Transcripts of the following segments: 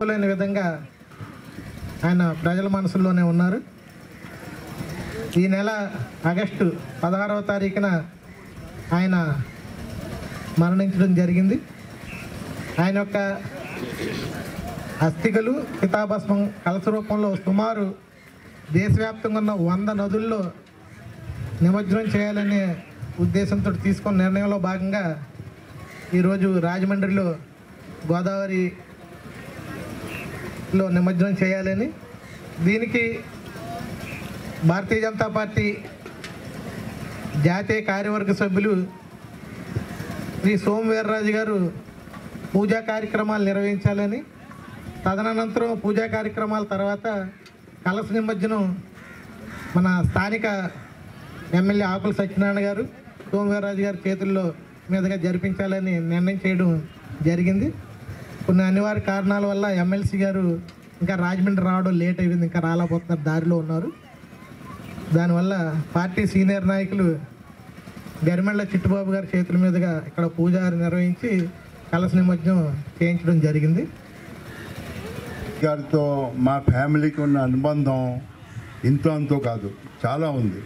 మరువలేని విధంగా ఆయన ప్రజల మనసుల్లోనే ఉన్నారు ఈ నెల ఆగస్టు పదహారవ తారీఖున ఆయన మరణించడం జరిగింది ఆయన యొక్క అస్థికలు కితాభస్మం కలస రూపంలో సుమారు దేశవ్యాప్తంగా ఉన్న వంద నదుల్లో నిమజ్జనం చేయాలనే ఉద్దేశంతో తీసుకున్న నిర్ణయంలో భాగంగా ఈరోజు రాజమండ్రిలో గోదావరిలో నిమజ్జనం చేయాలని దీనికి భారతీయ జనతా పార్టీ జాతీయ కార్యవర్గ సభ్యులు శ్రీ సోమ వీర్రాజు గారు పూజా కార్యక్రమాలు నిర్వహించాలని తదనంతరం పూజా కార్యక్రమాల తర్వాత కలస నిమజ్జనం మన స్థానిక ఎమ్మెల్యే ఆకుల సత్యనారాయణ గారు సోమవీర్రాజు గారి చేతుల్లో మీదుగా జరిపించాలని నిర్ణయం చేయడం జరిగింది కొన్ని అనివార్య కారణాల వల్ల ఎమ్మెల్సీ గారు ఇంకా రాజమండ్రి రావడం లేట్ అయింది ఇంకా రాలేకపోతున్నారు దారిలో ఉన్నారు దానివల్ల పార్టీ సీనియర్ నాయకులు గరిమెళ్ళ చిట్టుబాబు గారి చేతుల మీదుగా ఇక్కడ పూజారి నిర్వహించి కలస నిమజ్జనం చేయించడం జరిగింది గారితో మా ఫ్యామిలీకి ఉన్న అనుబంధం ఇంతో అంతో కాదు చాలా ఉంది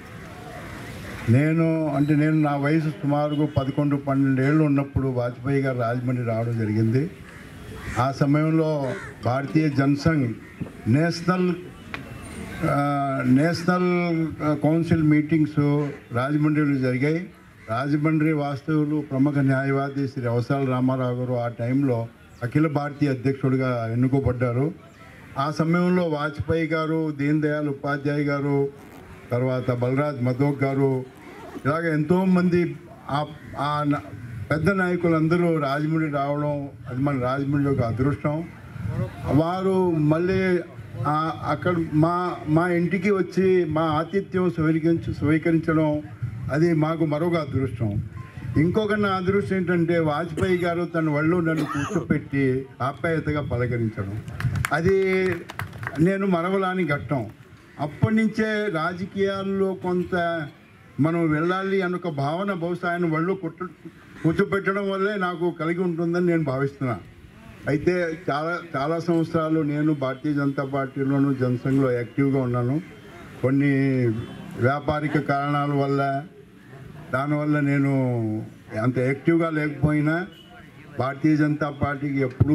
నేను అంటే నేను నా వయసు సుమారుగా పదకొండు పన్నెండు ఏళ్ళు ఉన్నప్పుడు వాజ్పేయి గారు రాజమండ్రి రావడం జరిగింది ఆ సమయంలో భారతీయ జనసంఘ్ నేషనల్ ఆ, నేషనల్ కౌన్సిల్ మీటింగ్స్ రాజమండ్రిలో జరిగాయి రాజమండ్రి వాస్తవులు ప్రముఖ న్యాయవాది శ్రీ అవసరాల రామారావు గారు ఆ టైంలో అఖిల భారతీయ అధ్యక్షుడిగా ఎన్నుకోబడ్డారు ఆ సమయంలో వాజ్పేయి గారు దీన్ దయాళ్ ఉపాధ్యాయ గారు తర్వాత బలరాజ్ మధోక్ గారు ఇలాగ ఎంతోమంది ఆ- ఆ న- పెద్ద నాయకులందరూ రాజమండ్రి రావడం అది మన రాజమండ్రి యొక్క అదృష్టం వారు మళ్ళీ ఆ- అక్కడ మా మా ఇంటికి వచ్చి మా ఆతిథ్యం స్వీకరించి స్వీకరించడం అది మాకు మరొక అదృష్టం ఇంకొక నా అదృష్టం ఏంటంటే వాజ్పేయి గారు తన ఒళ్ళు నన్ను కూర్చోపెట్టి ఆప్యాయతగా పలకరించడం అది నేను మరవలాని ఘట్టం అప్పటి నుంచే రాజకీయాల్లో కొంత మనం వెళ్ళాలి అన్న ఒక భావన బహుశా ఆయన ఒళ్ళు కుట్ట కూర్చోపెట్టడం వల్లే నాకు కలిగి ఉంటుందని నేను భావిస్తున్నాను అయితే చాలా చాలా సంవత్సరాలు నేను భారతీయ జనతా పార్టీలోను జనసంఘ్లో యాక్టివ్గా ఉన్నాను కొన్ని వ్యాపారిక కారణాల వల్ల దానివల్ల నేను అంత యాక్టివ్గా లేకపోయినా భారతీయ జనతా పార్టీకి ఎప్పుడూ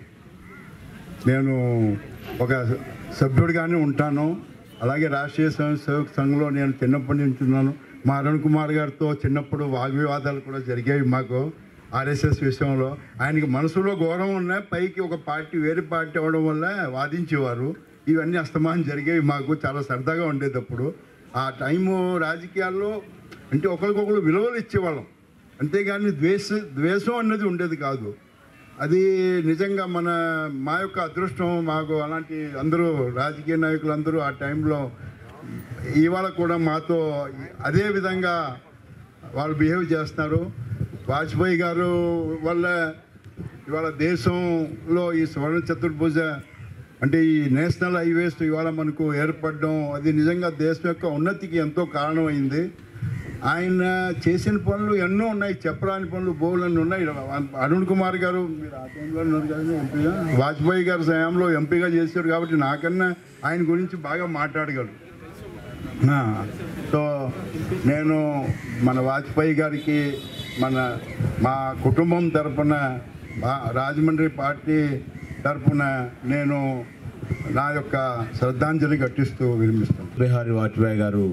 నేను ఒక సభ్యుడిగానే ఉంటాను అలాగే రాష్ట్రీయ స్వయం సేవక్ సంఘంలో నేను చిన్నప్పటి నుంచి ఉన్నాను మా అరుణ్ కుమార్ గారితో చిన్నప్పుడు వాగ్వివాదాలు కూడా జరిగాయి మాకు ఆర్ఎస్ఎస్ విషయంలో ఆయనకి మనసులో గౌరవం ఉన్నా పైకి ఒక పార్టీ వేరే పార్టీ అవ్వడం వల్ల వాదించేవారు ఇవన్నీ అస్తమానం జరిగేవి మాకు చాలా సరదాగా ఉండేది అప్పుడు ఆ టైము రాజకీయాల్లో అంటే ఒకరికొకరు విలువలు ఇచ్చేవాళ్ళం అంతేగాని ద్వేష ద్వేషం అన్నది ఉండేది కాదు అది నిజంగా మన మా యొక్క అదృష్టం మాకు అలాంటి అందరూ రాజకీయ నాయకులు అందరూ ఆ టైంలో ఇవాళ కూడా మాతో అదే విధంగా వాళ్ళు బిహేవ్ చేస్తున్నారు వాజ్పేయి గారు వల్ల ఇవాళ దేశంలో ఈ స్వర్ణ చతుర్భుజ అంటే ఈ నేషనల్ హైవేస్ ఇవాళ మనకు ఏర్పడడం అది నిజంగా దేశం యొక్క ఉన్నతికి ఎంతో కారణమైంది ఆయన చేసిన పనులు ఎన్నో ఉన్నాయి చెప్పరాని పనులు బోవులన్నీ ఉన్నాయి అరుణ్ కుమార్ గారు మీరు ఆ టైంలో ఉన్నారు కదా ఎంపీగా వాజ్పేయి గారు సమయంలో ఎంపీగా చేశారు కాబట్టి నాకన్నా ఆయన గురించి బాగా మాట్లాడగలరు ఆ, సో నేను మన వాజ్పేయి గారికి మన మా కుటుంబం తరపున మా రాజమండ్రి పార్టీ తరపున నేను నా యొక్క శ్రద్ధాంజలి ఘటిస్తూ విరమిస్తాను బిహారీ వాజ్పేయి గారు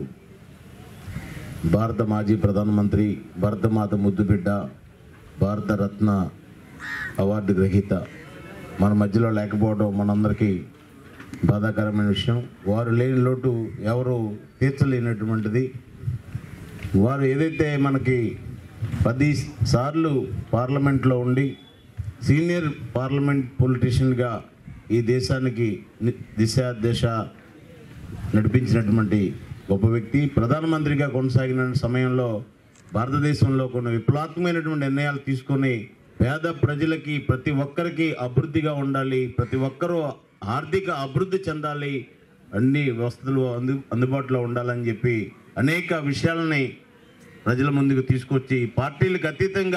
భారత మాజీ ప్రధానమంత్రి భరతమాత ముద్దుబిడ్డ భారతరత్న అవార్డు గ్రహీత మన మధ్యలో లేకపోవడం మనందరికీ బాధాకరమైన విషయం వారు లేని లోటు ఎవరు తీర్చలేనటువంటిది వారు ఏదైతే మనకి పది సార్లు పార్లమెంట్లో ఉండి సీనియర్ పార్లమెంట్ పొలిటీషియన్గా ఈ దేశానికి ని- దిశ దశ నడిపించినటువంటి గొప్ప వ్యక్తి ప్రధానమంత్రిగా కొనసాగిన సమయంలో భారతదేశంలో కొన్ని విప్లవాత్మకమైనటువంటి నిర్ణయాలు తీసుకొని పేద ప్రజలకి ప్రతి ఒక్కరికి అభివృద్ధిగా ఉండాలి ప్రతి ఒక్కరూ ఆర్థిక అభివృద్ధి చెందాలి అన్ని వసతులు అందు అందుబాటులో ఉండాలని చెప్పి అనేక విషయాలని ప్రజల ముందుకు తీసుకొచ్చి పార్టీలకు అతీతంగా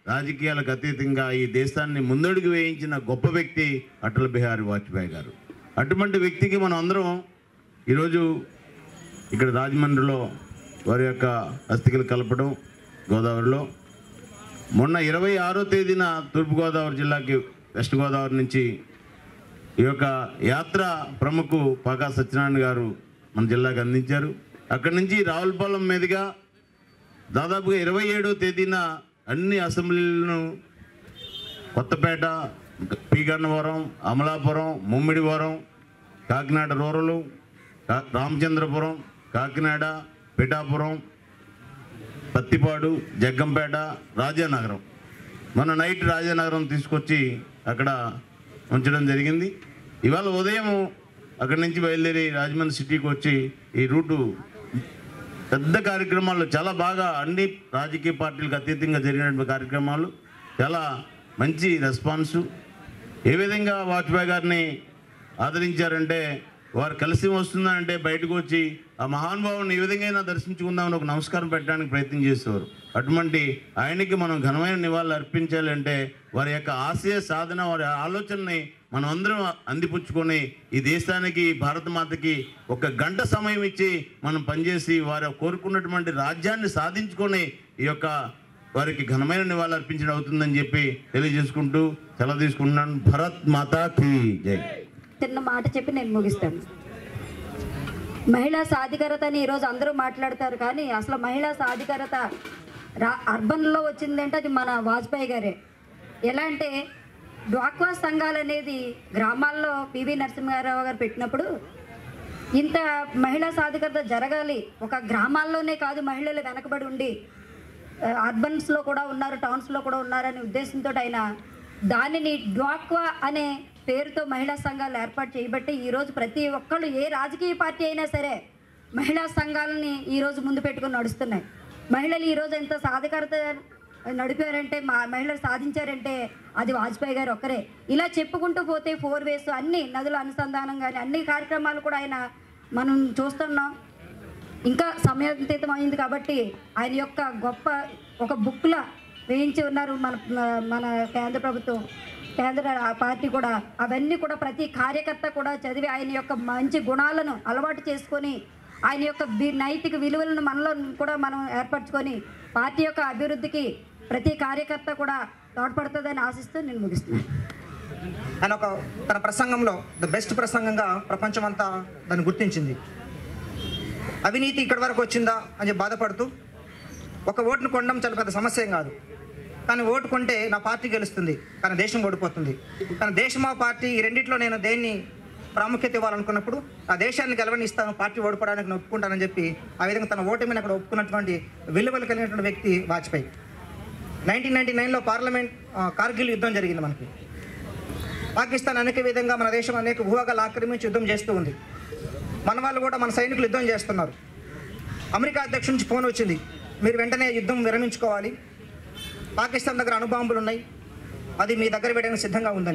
రాజకీయాలకు అతీతంగా ఈ దేశాన్ని ముందడుగు వేయించిన గొప్ప వ్యక్తి అటల్ బిహారీ వాజ్పేయి గారు అటువంటి వ్యక్తికి మనం అందరం ఈరోజు ఇక్కడ రాజమండ్రిలో వారి యొక్క అస్థికలు కలపడం గోదావరిలో మొన్న ఇరవై ఆరో తేదీన తూర్పుగోదావరి జిల్లాకి వెస్ట్ గోదావరి నుంచి ఈ యొక్క యాత్ర ప్రముఖ పాకా సత్యనారాయణ గారు మన జిల్లాకు అందించారు అక్కడి నుంచి రావులపాలెం మీదుగా దాదాపుగా ఇరవై ఏడో తేదీన అన్ని అసెంబ్లీలను కొత్తపేట పి గన్నవరం అమలాపురం ముమ్మిడివరం కాకినాడ రూరలు కా- రామచంద్రపురం కాకినాడ పిఠాపురం పత్తిపాడు జగ్గంపేట రాజానగరం మన నైట్ రాజానగరం తీసుకొచ్చి అక్కడ ఉంచడం జరిగింది ఇవాళ ఉదయం అక్కడి నుంచి బయలుదేరి రాజమండ్రి సిటీకి వచ్చి ఈ రూటు పెద్ద కార్యక్రమాలు చాలా బాగా అన్ని రాజకీయ పార్టీలకు అతీతంగా జరిగినటువంటి కార్యక్రమాలు చాలా మంచి రెస్పాన్సు ఏ విధంగా వాజ్పేయి గారిని ఆదరించారంటే వారు కలిసి వస్తున్నారంటే బయటకు వచ్చి ఆ మహానుభావుని ఈ విధంగా దర్శించుకుందామని ఒక నమస్కారం పెట్టడానికి ప్రయత్నం చేసేవారు అటువంటి ఆయనకి మనం ఘనమైన నివాళులు అర్పించాలంటే వారి యొక్క ఆశయ సాధన వారి ఆలోచనని మనం అందరం అందిపుచ్చుకొని ఈ దేశానికి భారత మాతకి ఒక గంట సమయం ఇచ్చి మనం పనిచేసి వారు కోరుకున్నటువంటి రాజ్యాన్ని సాధించుకొని ఈ యొక్క వారికి ఘనమైన నివాళులు అర్పించడం అవుతుందని చెప్పి తెలియజేసుకుంటూ సెలవు తీసుకుంటున్నాను భరత్ మాతా కీ జై చిన్న మాట చెప్పి నేను ముగిస్తాను మహిళా సాధికారత అని ఈరోజు అందరూ మాట్లాడతారు కానీ అసలు మహిళా సాధికారత రా అర్బన్లో వచ్చిందంటే అది మన వాజ్పేయి గారే ఎలా అంటే డ్వాక్వా సంఘాలు అనేది గ్రామాల్లో పివి నరసింహారావు గారు పెట్టినప్పుడు ఇంత మహిళా సాధికారత జరగాలి ఒక గ్రామాల్లోనే కాదు మహిళలు వెనకబడి ఉండి ఆ, అర్బన్స్లో కూడా ఉన్నారు టౌన్స్లో కూడా ఉన్నారనే ఉద్దేశంతో ఆయన దానిని డ్వాక్వా అనే పేరుతో మహిళా సంఘాలు ఏర్పాటు చేయబట్టి ఈరోజు ప్రతి ఒక్కళ్ళు ఏ రాజకీయ పార్టీ అయినా సరే మహిళా సంఘాలని ఈరోజు ముందు పెట్టుకొని నడుస్తున్నాయి మహిళలు ఈరోజు ఎంత సాధికారత నడిపారంటే మా మహిళలు సాధించారంటే అది వాజ్పేయి గారు ఒక్కరే ఇలా చెప్పుకుంటూ పోతే ఫోర్ వేస్ అన్ని నదుల అనుసంధానం కానీ అన్ని కార్యక్రమాలు కూడా ఆయన మనం చూస్తున్నాం ఇంకా సమయోచితం అయింది కాబట్టి ఆయన యొక్క గొప్ప ఒక బుక్లా వేయించి ఉన్నారు మన మన కేంద్ర ప్రభుత్వం కేంద్ర పార్టీ కూడా అవన్నీ కూడా ప్రతి కార్యకర్త కూడా చదివి ఆయన యొక్క మంచి గుణాలను అలవాటు చేసుకొని ఆయన యొక్క వి- నైతిక విలువలను మనలో కూడా మనం ఏర్పరచుకొని పార్టీ యొక్క అభివృద్ధికి ప్రతి కార్యకర్త కూడా తోడ్పడుతుందని ఆశిస్తూ నేను ముగిస్తున్నాను ఆయన ఒక తన ప్రసంగంలో ద బెస్ట్ ప్రసంగంగా ప్రపంచమంతా దాన్ని గుర్తించింది అవినీతి ఇక్కడి వరకు వచ్చిందా అని చెప్పి బాధపడుతూ ఒక ఓటును కొనడం చాలా పెద్ద సమస్య ఏం కాదు కానీ ఓటు కొంటే నా పార్టీ గెలుస్తుంది కానీ దేశం ఓడిపోతుంది కానీ దేశమా పార్టీ ఈ రెండిట్లో నేను దేన్ని ప్రాముఖ్యత ఇవ్వాలనుకున్నప్పుడు ఆ దేశాన్ని గెలవనిస్తాను పార్టీ ఓడిపోవడానికి నేను ఒప్పుకుంటానని చెప్పి ఆ విధంగా తన ఓటమిని అక్కడ ఒప్పుకున్నటువంటి విలువలు కలిగినటువంటి వ్యక్తి వాజ్పేయి నైన్టీన్ నైన్టీ నైన్లో పార్లమెంట్ ఆ, కార్గిల్ యుద్ధం జరిగింది మనకి పాకిస్తాన్ అనేక విధంగా మన దేశం అనేక భూభాగాలు ఆక్రమించి యుద్ధం చేస్తూ ఉంది మన వాళ్ళు కూడా మన సైనికులు యుద్ధం చేస్తున్నారు అమెరికా అధ్యక్షుడి నుంచి ఫోన్ వచ్చింది మీరు వెంటనే యుద్ధం విరమించుకోవాలి పాకిస్తాన్ దగ్గర అణుబాంబులు ఉన్నాయి అది మీ దగ్గర పెట్టడానికి సిద్ధంగా ఉందని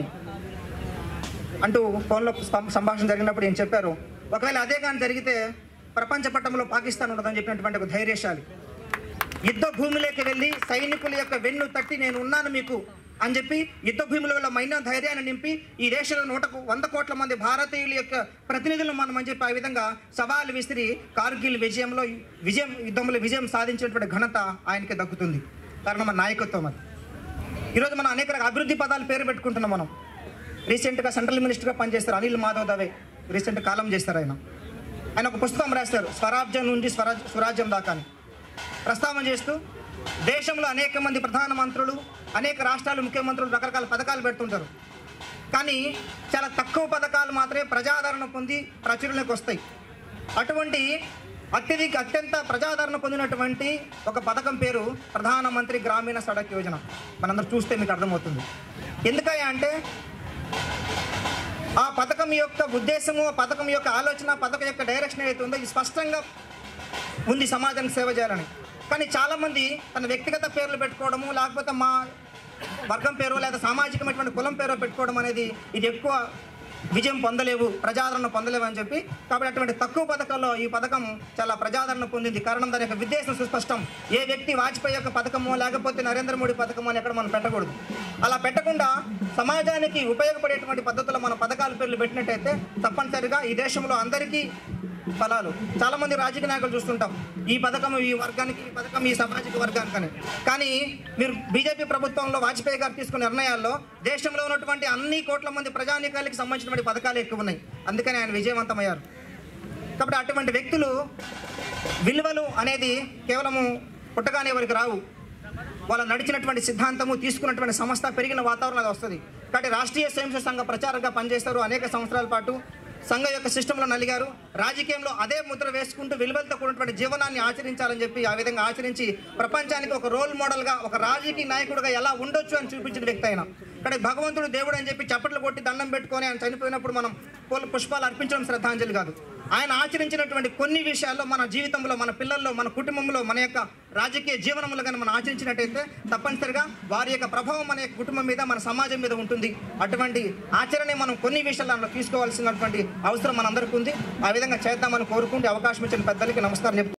అంటూ ఫోన్లో సం- సంభాషణ జరిగినప్పుడు ఏం చెప్పారు ఒకవేళ అదే కానీ జరిగితే ప్రపంచ పట్టంలో పాకిస్తాన్ ఉండదని చెప్పినటువంటి ఒక ధైర్యశాలి యుద్ధ భూమిలోకి వెళ్ళి సైనికుల యొక్క వెన్ను తట్టి నేను ఉన్నాను మీకు అని చెప్పి యుద్ధ భూమిలో మైన ధైర్యాన్ని నింపి ఈ దేశంలో నూట వంద కోట్ల మంది భారతీయుల యొక్క ప్రతినిధులు మనం అని చెప్పి ఆ విధంగా సవాలు విసిరి కార్గిల్ విజయంలో విజయం యుద్ధంలో విజయం సాధించినటువంటి ఘనత ఆయనకి దక్కుతుంది కారణం మన నాయకత్వం అది ఈరోజు మనం అనేక రకాల అభివృద్ధి పదాలు పేరు పెట్టుకుంటున్నాం మనం రీసెంట్గా సెంట్రల్ మినిస్టర్గా పనిచేస్తారు అనిల్ మాధవ్ దవే రీసెంట్ కాలం చేస్తారు ఆయన ఆయన ఒక పుస్తకం రాస్తారు స్వరాజ్యం నుంచి స్వరాజ్ స్వరాజ్యం దాకా అని ప్రస్తావన చేస్తూ దేశంలో అనేక మంది ప్రధానమంత్రులు అనేక రాష్ట్రాలు ముఖ్యమంత్రులు రకరకాల పథకాలు పెడుతుంటారు కానీ చాలా తక్కువ పథకాలు మాత్రమే ప్రజాదరణ పొంది ప్రాచుర్యంలోకి వస్తాయి అటువంటి అత్యధిక అత్యంత ప్రజాదరణ పొందినటువంటి ఒక పథకం పేరు ప్రధానమంత్రి గ్రామీణ సడక్ యోజన మనందరూ చూస్తే మీకు అర్థమవుతుంది ఎందుకయ్యా అంటే ఆ పథకం యొక్క ఉద్దేశము ఆ పథకం యొక్క ఆలోచన పథకం యొక్క డైరెక్షన్ ఏదైతే ఉందో ఇది స్పష్టంగా ఉంది సమాజానికి సేవ చేయాలని కానీ చాలామంది తన వ్యక్తిగత పేర్లు పెట్టుకోవడము లేకపోతే మా వర్గం పేరు లేదా సామాజికమైనటువంటి కులం పేరు పెట్టుకోవడం అనేది ఇది ఎక్కువ విజయం పొందలేవు ప్రజాదరణ పొందలేవు అని చెప్పి కాబట్టి అటువంటి తక్కువ పథకాల్లో ఈ పథకం చాలా ప్రజాదరణ పొందింది కారణం దాని యొక్క ఉద్దేశం సుస్పష్టం ఏ వ్యక్తి వాజ్పేయి యొక్క పథకమో లేకపోతే నరేంద్ర మోడీ పథకమో అని ఎక్కడ మనం పెట్టకూడదు అలా పెట్టకుండా సమాజానికి ఉపయోగపడేటువంటి పద్ధతుల్లో మన పథకాల పేర్లు పెట్టినట్టయితే తప్పనిసరిగా ఈ దేశంలో అందరికీ ఫలాలు చాలా మంది రాజకీయ నాయకులు చూస్తుంటాం ఈ పథకం ఈ వర్గానికి ఈ పథకం ఈ సామాజిక వర్గానికి అని కానీ మీరు బీజేపీ ప్రభుత్వంలో వాజ్పేయి గారు తీసుకున్న నిర్ణయాల్లో దేశంలో ఉన్నటువంటి అన్ని కోట్ల మంది ప్రజానీకాలకి సంబంధించినటువంటి పథకాలు ఎక్కువ ఉన్నాయి అందుకని ఆయన విజయవంతమయ్యారు కాబట్టి అటువంటి వ్యక్తులు విలువలు అనేది కేవలము పుట్టగానే వారికి రావు వాళ్ళు నడిచినటువంటి సిద్ధాంతము తీసుకున్నటువంటి సంస్థ పెరిగిన వాతావరణం అది వస్తుంది కాబట్టి రాష్ట్రీయ స్వయం సంఘ ప్రచారంగా పనిచేస్తారు అనేక సంవత్సరాల పాటు సంఘం యొక్క సిస్టంలో నలిగారు రాజకీయంలో అదే ముద్ర వేసుకుంటూ విలువలతో కూడినటువంటి జీవనాన్ని ఆచరించాలని చెప్పి ఆ విధంగా ఆచరించి ప్రపంచానికి ఒక రోల్ మోడల్గా ఒక రాజకీయ నాయకుడిగా ఎలా ఉండొచ్చు అని చూపించిన వ్యక్తి అయినా ఇక్కడ భగవంతుడు దేవుడు అని చెప్పి చప్పట్లు కొట్టి దండం పెట్టుకొని ఆయన చనిపోయినప్పుడు మనం పూల పుష్పాలు అర్పించడం శ్రద్ధాంజలి కాదు ఆయన ఆచరించినటువంటి కొన్ని విషయాల్లో మన జీవితంలో మన పిల్లల్లో మన కుటుంబంలో మన యొక్క రాజకీయ జీవనంలో కానీ మనం ఆచరించినట్టయితే తప్పనిసరిగా వారి యొక్క ప్రభావం మన యొక్క కుటుంబం మీద మన సమాజం మీద ఉంటుంది అటువంటి ఆచరణ మనం కొన్ని విషయాల్లో తీసుకోవాల్సినటువంటి అవసరం మనందరికీ ఉంది ఆ విధంగా చేద్దామని కోరుకుంటే అవకాశం ఇచ్చిన పెద్దలకి నమస్కారం చెప్తూ